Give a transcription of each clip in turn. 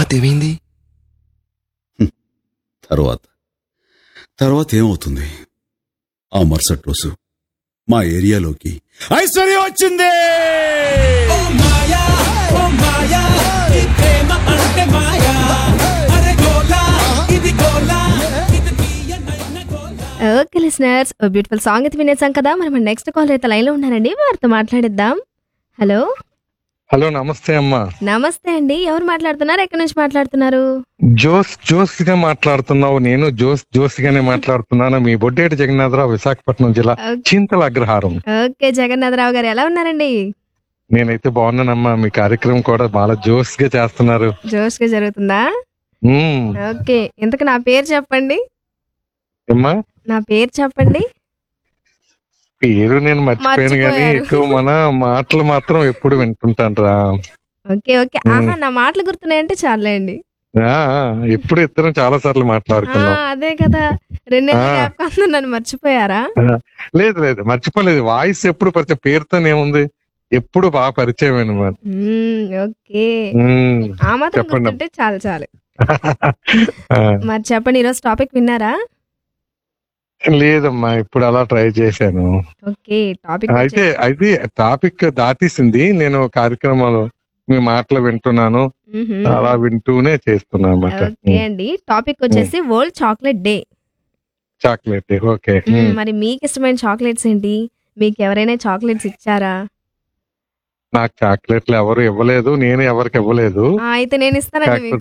తర్వాత ఏమైంది తర్వాత తర్వాత ఏమవుతుంది ఆ మరుసటి రోజు మా ఏరియాలోకి ఐశ్వర్య వచ్చింది ఓ మాయా ఓ మాయా ఈ ప్రేమ అంటే మాయా అరే గోలా ఇది గోలా ఇది తీయనైన గోలా okay listeners oh beautiful song అయితే వినేసాం కదా మరి మన నెక్స్ట్ కాల్ అయితే లైన్లో ఉన్నారండి వారితో మాట్లాడిద్దాం హలో హలో నమస్తే అమ్మా నమస్తే అండి ఎవరు మాట్లాడుతున్నారు ఎక్కడి నుంచి మాట్లాడుతున్నారు జోస్ జోస్ గా మాట్లాడుతున్నావు నేను జోస్ జోస్ గానే మాట్లాడుతున్నాను మీ బొడ్డేటి జగన్నాథరావు విశాఖపట్నం జిల్లా ఓకే. చింతల అగ్రహారం ఓకే జగన్నాథరావు గారు ఎలా ఉన్నారండి నేనైతే బాగున్నానమ్మా మీ కార్యక్రమం కూడా చాలా జోస్ గా చేస్తున్నారు జోష్ గా జరుగుతుందా ఉమ్, ఓకే ఇంతకు నా పేరు చెప్పండి ఏమ్మా నా పేరు చెప్పండి పేరు నేను మర్చిపోయాను కానీ మర్చిపోయారు. ఎక్కువ మన మాటలు మాత్రం ఎప్పుడు వింటుంటాను రా ఓకే ఓకే ఆహా నా మాటలు గుర్తున్నాయంటే చాలండి ఆ, ఎప్పుడు ఇద్దరం చాలా సార్లు ఆ, మాట్లాడుకున్నాం అదే కదా రెండు ఆ. జ్ఞాపకం నన్ను మర్చిపోయారా లేదు లేదు మర్చిపోలేదు వాయిస్ ఎప్పుడు పరిచయం పేరుతోనేముంది ఎప్పుడు బాగా పరిచయం అనమాట మ్మ్, ఓకే ఆ మాత్రం చెప్పండి. గుర్తుంటే చాలు చాలు మరి చెప్పండి ఈరోజు టాపిక్ విన్నారా లేదమ్మా ఇప్పుడు అలా ట్రై చేశాను ఓకే టాపిక్ అయితే అయితే టాపిక్ దాటేసింది నేను కార్యక్రమాలు మీ మాటలు వింటున్నాను అలా వింటూనే చేస్తున్నా అన్నమాట ఓకే అండి టాపిక్ వచ్చేసి world chocolate day chocolate okay మరి మీకు ఇష్టమైన చాక్లెట్స్ ఏంటి మీకు ఎవరైనా చాక్లెట్స్ ఇచ్చారా నాకు చాక్లెట్లు ఎవరు ఇవ్వలేదు నేను ఎవరికి ఇవ్వలేదు ఆ, అయితే నేను ఇస్తానండి మీకు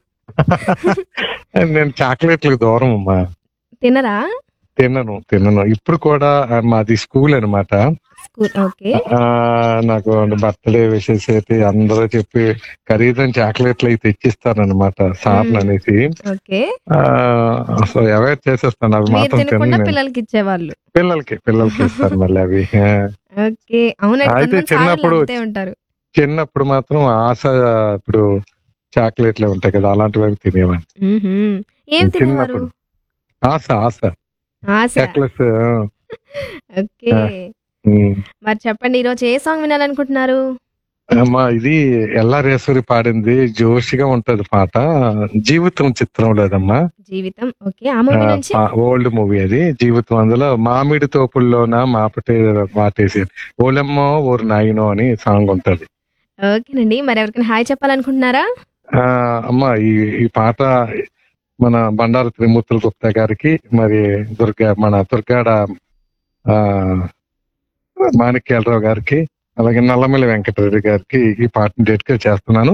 నేను చాక్లెట్లకు దూరం అమ్మా తినరా తినను తినను ఇప్పుడు కూడా ఆ, మాది స్కూల్ అన్నమాట స్కూల్ ఓకే ఆ నాకు బర్త్డే విషెస్ అయితే అందరూ చెప్పి ఖరీదైన చాక్లెట్లు అయితే తెచ్చిస్తారనమాట సార్ మ్మ్. అనేసి ఓకే ఆ, సో అవాయిడ్ చేసేస్తాను అవి మీరు మాత్రం తినకుండా తినను పిల్లలకి ఇచ్చేవాళ్ళు పిల్లలకి పిల్లలకి ఇస్తాను మళ్ళీ అవి ఆ, ఓకే అవునండి అయితే కొంతమంది సార్లు చిన్నప్పుడు- అంతే ఉంటారు చిన్నప్పుడు మాత్రం ఆశ ఇప్పుడు చాక్లెట్లు ఉంటాయి కదా అలాంటివి అవి తినేవాడిని మ్మ్హ్మ్. ఏం తినేవారు చిన్నప్పుడు. ఆశ ఆశ ఆశ చాక్లెట్స్ ఓకే మరి చెప్పండి ఈ రోజు ఏ సాంగ్ వినాలనుకుంటున్నారు అమ్మా ఇది ఎల్లారేశ్వరి పాడింది జోషిగా ఉంటది పాట జీవితం చిత్రం లేదమ్మా జీవితం ఓకే ఆ మూవీ నుంచి ఓల్డ్ మూవీ అది జీవితం అందులో మామిడి తోపుల్లోన మాపటే మాటేసి ఓలమ్మో ఓరు నాయనో అని సాంగ్ ఉంటది ఓకేనండి మరి ఎవరికైనా హాయ్ చెప్పాలనుకుంటున్నారా ఆ అమ్మ ఈ ఈ పాట మన బండారు త్రిమూర్తుల గుప్తా గారికి మరి దుర్గా మన దుర్గాడ ఆ మాణిక్యాలరావు గారికి అలాగే నల్లమల్లి వెంకటరెడ్డి గారికి ఈ పాటను డెడికేట్ చేస్తున్నాను